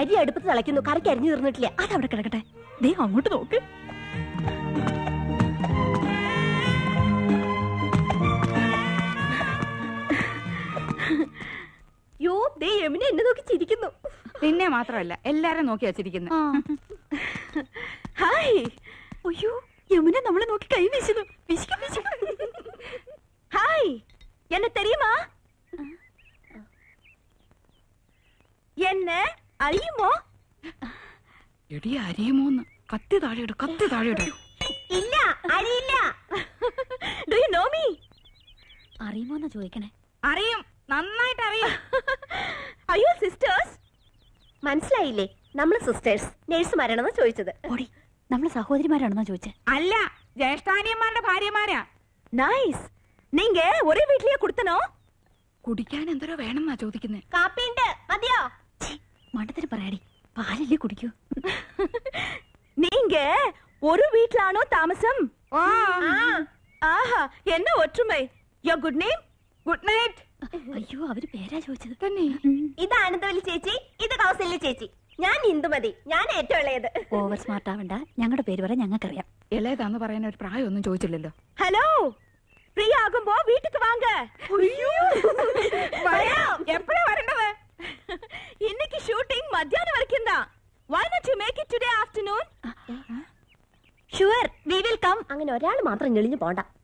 അരി അടുപ്പത്ത് തിളയ്ക്കുന്നു കറിക്ക് അരിഞ്ഞു തീർന്നിട്ടില്ല അതവിടെ കിടക്കട്ടെ ദേ അങ്ങോട്ട് നോക്ക് യോ ദേ യമുന എന്നെ നോക്കി ചിരിക്കുന്നു നിന്നെ മാത്രമല്ല എല്ലാരും നോക്കി വച്ചിരിക്കുന്നു ഹായ് അയ്യോ യമുന നമ്മളെ നോക്കി കൈ വീശുന്നു വിശിക്കും വിശിക്കും ഹായ് എന്നെ തെരിയുമാ എന്നെ അറിയുമോ എടി അരിയുമോന്ന് കത്തി താഴെയിട് കത്തി താഴെയിട് ഇല്ല അറിയില്ല ഡു യു നോ മീ അറിയുമോന്നാ ചോദിക്കണേ അറിയും നന്നായിട്ട് അറിയും അയ്യോ സിസ്റ്റേഴ്സ് മനസ്സിലായില്ലേ നമ്മൾ സിസ്റ്റേഴ്സ് നേഴ്സുമാരാണെന്ന് ചോദിച്ചത് ഓടി നമ്മളെ സഹോദരിമാരാണെന്നാ ചോദിച്ചേ അല്ല ജ്യേഷ്ഠാനിയന്മാരുടെ ഭാര്യമാരാ നൈസ് നീങ്ക ഒരേ വീട്ടിലേ കൊടുത്തനോ കുടിക്കാൻ എന്തോരോ വേണമെന്നാ ചോദിക്കുന്നേ കാപ്പിണ്ട് മതിയോ മണ്ടത്തിന് പറയാടി പാലല്ലേ കുടിക്കൂ நீங்க ஒரு வீட்லானோ தாமசம் ഓ ஆஹா என்ன ஒற்றுமை യോ ഗുഡ് നെയിം ഗുഡ് നൈറ്റ് അയ്യോ അവര് പേരാ ചോദിച്ചത് തന്നെ ഇത് ആനന്ദവല്ലി ചേച്ചി ഇത് കൗസല്യ ചേച്ചി ഞാൻ ഇന്ദുമതി ഞാൻ ഏറ്റവും ഇളയത് ഓവർ സ്മാർട്ട് ആവണ്ട ഞങ്ങളുടെ പേര് പറയാൻ ഞങ്ങൾക്കറിയാം ഇളയതാന്ന് പറയാൻ ഒരു പ്രായമൊന്നും ചോദിച്ചില്ലല്ലോ ഹലോ ഫ്രീ ആകുമ്പോ വീட்டுக்கு വാങ്ക വരാം. എപ്പഴാ വരേണ്ടത് இன்னைக்கு ஷூட்டிங் மத்தியானம் வரைக்கும் தான் why not you make it today afternoon sure we will come അങ്ങനെ ഒരാൾ മാത്രം ഞെളിഞ്ഞു പോണ്ട